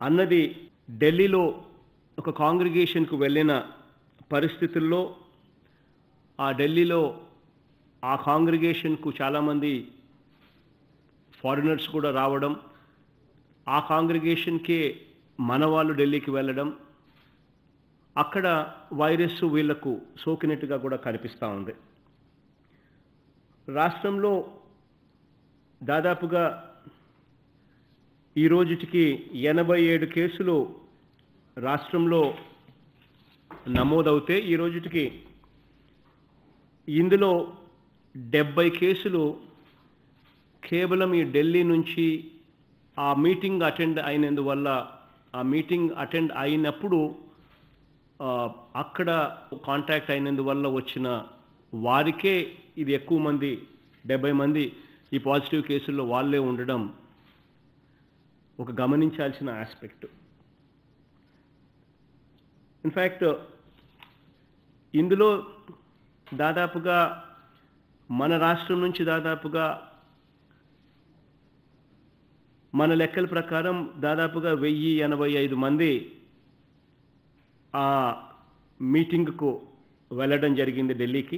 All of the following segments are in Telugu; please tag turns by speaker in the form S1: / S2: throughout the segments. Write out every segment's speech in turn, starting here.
S1: అన్నది ఢిల్లీలో ఒక కాంగ్రిగేషన్కు వెళ్ళిన పరిస్థితుల్లో ఆ ఢిల్లీలో ఆ కాంగ్రిగేషన్కు చాలామంది ఫారినర్స్ కూడా రావడం ఆ కాంగ్రిగేషన్కే మన వాళ్ళు ఢిల్లీకి వెళ్ళడం అక్కడ వైరస్ వీళ్లకు సోకినట్టుగా కూడా కనిపిస్తూ ఉంది రాష్ట్రంలో దాదాపుగా ఈ రోజుటికి ఎనభై ఏడు కేసులు రాష్ట్రంలో నమోదవుతే ఈ రోజుటికి ఇందులో డెబ్బై కేసులు కేవలం ఈ ఢిల్లీ నుంచి ఆ మీటింగ్ అటెండ్ అయినందువల్ల ఆ మీటింగ్ అటెండ్ అయినప్పుడు ఆ, అక్కడ కాంటాక్ట్ అయినందువల్ల వచ్చిన వారికే ఇది ఎక్కువ మంది డెబ్బై మంది ఈ పాజిటివ్ కేసుల్లో వాళ్ళే ఉండడం ఒక గమనించాల్సిన ఆస్పెక్ట్ ఇన్ఫ్యాక్ట్ ఇందులో దాదాపుగా మన రాష్ట్రం నుంచి దాదాపుగా మన లెక్కల ప్రకారం దాదాపుగా వెయ్యి ఎనభై ఐదు మంది ఆ మీటింగ్కు వెళ్ళడం జరిగింది ఢిల్లీకి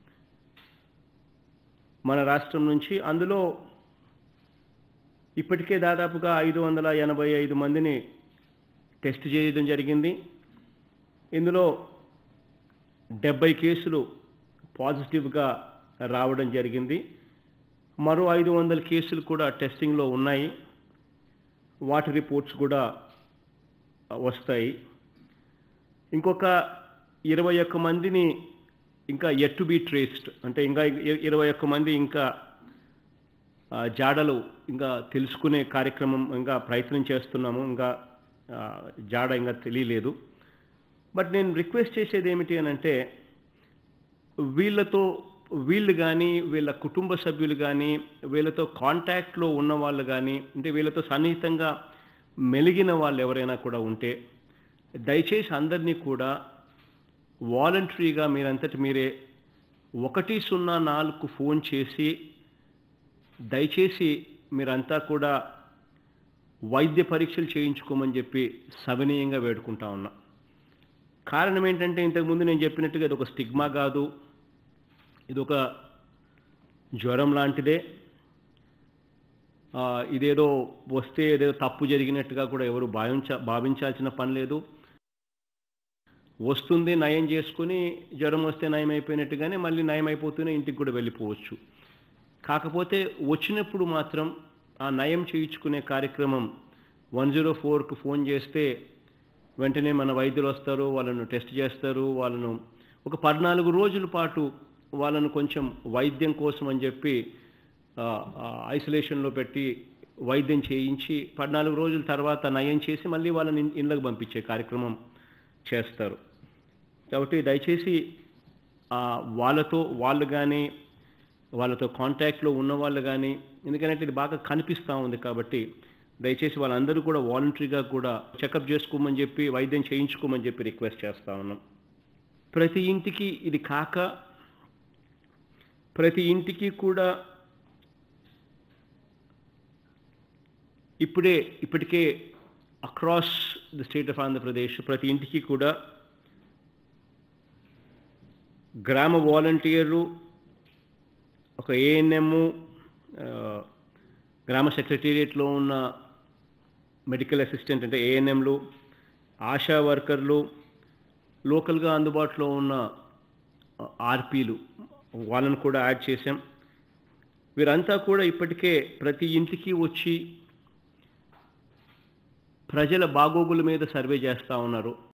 S1: మన రాష్ట్రం నుంచి అందులో ఇప్పటికే దాదాపుగా ఐదు వందల ఎనభై ఐదు మందిని టెస్ట్ చేయడం జరిగింది ఇందులో డెబ్బై కేసులు పాజిటివ్గా రావడం జరిగింది మరో ఐదు వందల కేసులు కూడా టెస్టింగ్లో ఉన్నాయి వాటి రిపోర్ట్స్ కూడా వస్తాయి ఇంకొక ఇరవై ఒక్క మందిని ఇంకా ఎట్ టు బి ట్రేస్డ్ అంటే ఇంకా ఇ- ఇరవై ఒక్క మంది ఇంకా ఆ, జాడలు ఇంకా తెలుసుకునే కార్యక్రమం ఇంకా ప్రయత్నం చేస్తున్నాము ఇంకా ఆ, జాడ ఇంకా తెలియలేదు బట్ నేను రిక్వెస్ట్ చేసేది ఏమిటి అని అంటే వీళ్ళతో వీళ్ళు కానీ వీళ్ళ కుటుంబ సభ్యులు కానీ వీళ్ళతో కాంటాక్ట్లో ఉన్న వాళ్ళు కానీ అంటే వీళ్ళతో సన్నిహితంగా మెలిగిన వాళ్ళు ఎవరైనా కూడా ఉంటే దయచేసి అందరినీ కూడా వాలంటరీగా మీరంతటి మీరే ఒకటి సున్నా నాలుగు ఫోన్ చేసి దయచేసి మీరంతా కూడా వైద్య పరీక్షలు చేయించుకోమని చెప్పి సవినీయంగా వేడుకుంటా ఉన్నా కారణం ఏంటంటే ఇంతకుముందు నేను చెప్పినట్టుగా ఇది ఒక స్టిగ్మా కాదు ఇది ఒక జ్వరం లాంటిదే ఆ, ఇదేదో వస్తే ఏదో తప్పు జరిగినట్టుగా కూడా ఎవరు భావించ భావించాల్సిన పని లేదు వస్తుంది నయం చేసుకుని జ్వరం వస్తే నయం అయిపోయినట్టుగానే మళ్ళీ నయం అయిపోతూనే ఇంటికి కూడా వెళ్ళిపోవచ్చు కాకపోతే వచ్చినప్పుడు మాత్రం ఆ నయం చేయించుకునే కార్యక్రమం వన్ జీరో ఫోర్కు ఫోన్ చేస్తే వెంటనే మన వైద్యులు వస్తారు వాళ్ళను టెస్ట్ చేస్తారు వాళ్ళను ఒక పద్నాలుగు రోజుల పాటు వాళ్ళను కొంచెం వైద్యం కోసం అని చెప్పి ఆ, ఆ, ఐసోలేషన్లో పెట్టి వైద్యం చేయించి పద్నాలుగు రోజుల తర్వాత నయం చేసి మళ్ళీ వాళ్ళని ఇన్- ఇళ్ళకి పంపించే కార్యక్రమం చేస్తారు కాబట్టి దయచేసి ఆ, వాళ్ళతో వాళ్ళు కానీ వాళ్ళతో కాంటాక్ట్లో ఉన్న వాళ్ళు కానీ ఎందుకంటే ఇది బాగా కనిపిస్తూ ఉంది కాబట్టి దయచేసి వాళ్ళందరూ కూడా వాలంటరీగా కూడా చెకప్ చేసుకోమని చెప్పి వైద్యం చేయించుకోమని చెప్పి రిక్వెస్ట్ చేస్తా ఉన్నాం ప్రతి ఇంటికి ఇది కాక ప్రతి ఇంటికి కూడా ఇప్పుడే ఇప్పటికే across the state of Andhra Pradesh ప్రతి ఇంటికి కూడా గ్రామ వాలంటీర్లు ఒక ఏఎన్ఎం గ్రామ సెక్రటేరియట్లో ఉన్న మెడికల్ అసిస్టెంట్ అంటే ఏఎన్ఎంలు ఆశా వర్కర్లు లోకల్గా అందుబాటులో ఉన్న ఆర్పీలు వాళ్ళను కూడా యాడ్ చేశాం వీరంతా కూడా ఇప్పటికే ప్రతి ఇంటికి వచ్చి ప్రజల బాగోగుల మీద సర్వే చేస్తూ ఉన్నారు